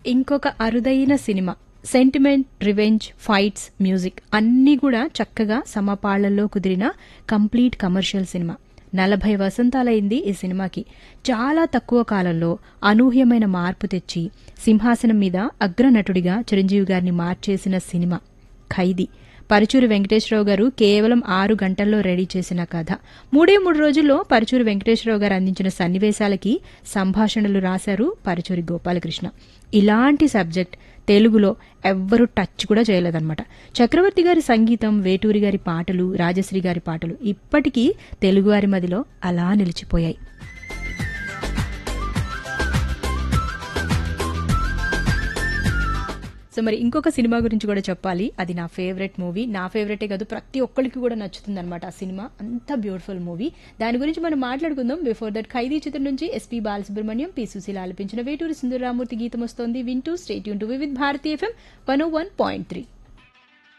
ఇంకొక అరుదైన cinema sentiment revenge fights music అన్నీ కూడా చక్కగా సమపాళ్లలో కుదిరిన కంప్లీట్ కమర్షియల్ సినిమా నలభై వసంతాలైంది ఈ సినిమాకి చాలా తక్కువ కాలంలో అనూహ్యమైన మార్పు తెచ్చి సింహాసనం మీద అగ్రనటుడిగా చిరంజీవి గారిని మార్చేసిన సినిమా ఖైదీ పరుచూరి వెంకటేశ్వరరావు గారు కేవలం ఆరు గంటల్లో రెడీ చేసిన కథ మూడే మూడు రోజుల్లో పరుచూరి వెంకటేశ్వరరావు గారు అందించిన సన్నివేశాలకి సంభాషణలు రాశారు పరుచూరి గోపాలకృష్ణ ఇలాంటి సబ్జెక్ట్ తెలుగులో ఎవ్వరూ టచ్ కూడా చేయలేదన్నమాట చక్రవర్తి గారి సంగీతం వేటూరి గారి పాటలు రాజశ్రీ గారి పాటలు ఇప్పటికీ తెలుగువారి మదిలో అలా నిలిచిపోయాయి సో మరి ఇంకొక సినిమా గురించి కూడా చెప్పాలి అది నా ఫేవరెట్ మూవీ నా ఫేవరెటే కాదు ప్రతి ఒక్కరికి కూడా నచ్చుతుంది అనమాట ఆ సినిమా అంత బ్యూటిఫుల్ మూవీ దాని గురించి మనం మాట్లాడుకుందాం బిఫోర్ దట్ ఖైదీ చిత్రం నుంచి ఎస్పీ బాలసుబ్రహ్మణ్యం పి సుశీల ఆలపించిన వేటూరి సుందరరామూర్తి గీతం వస్తోంది వింటూ స్టేట్ యూన్ to Vividh Bharati FM one one point three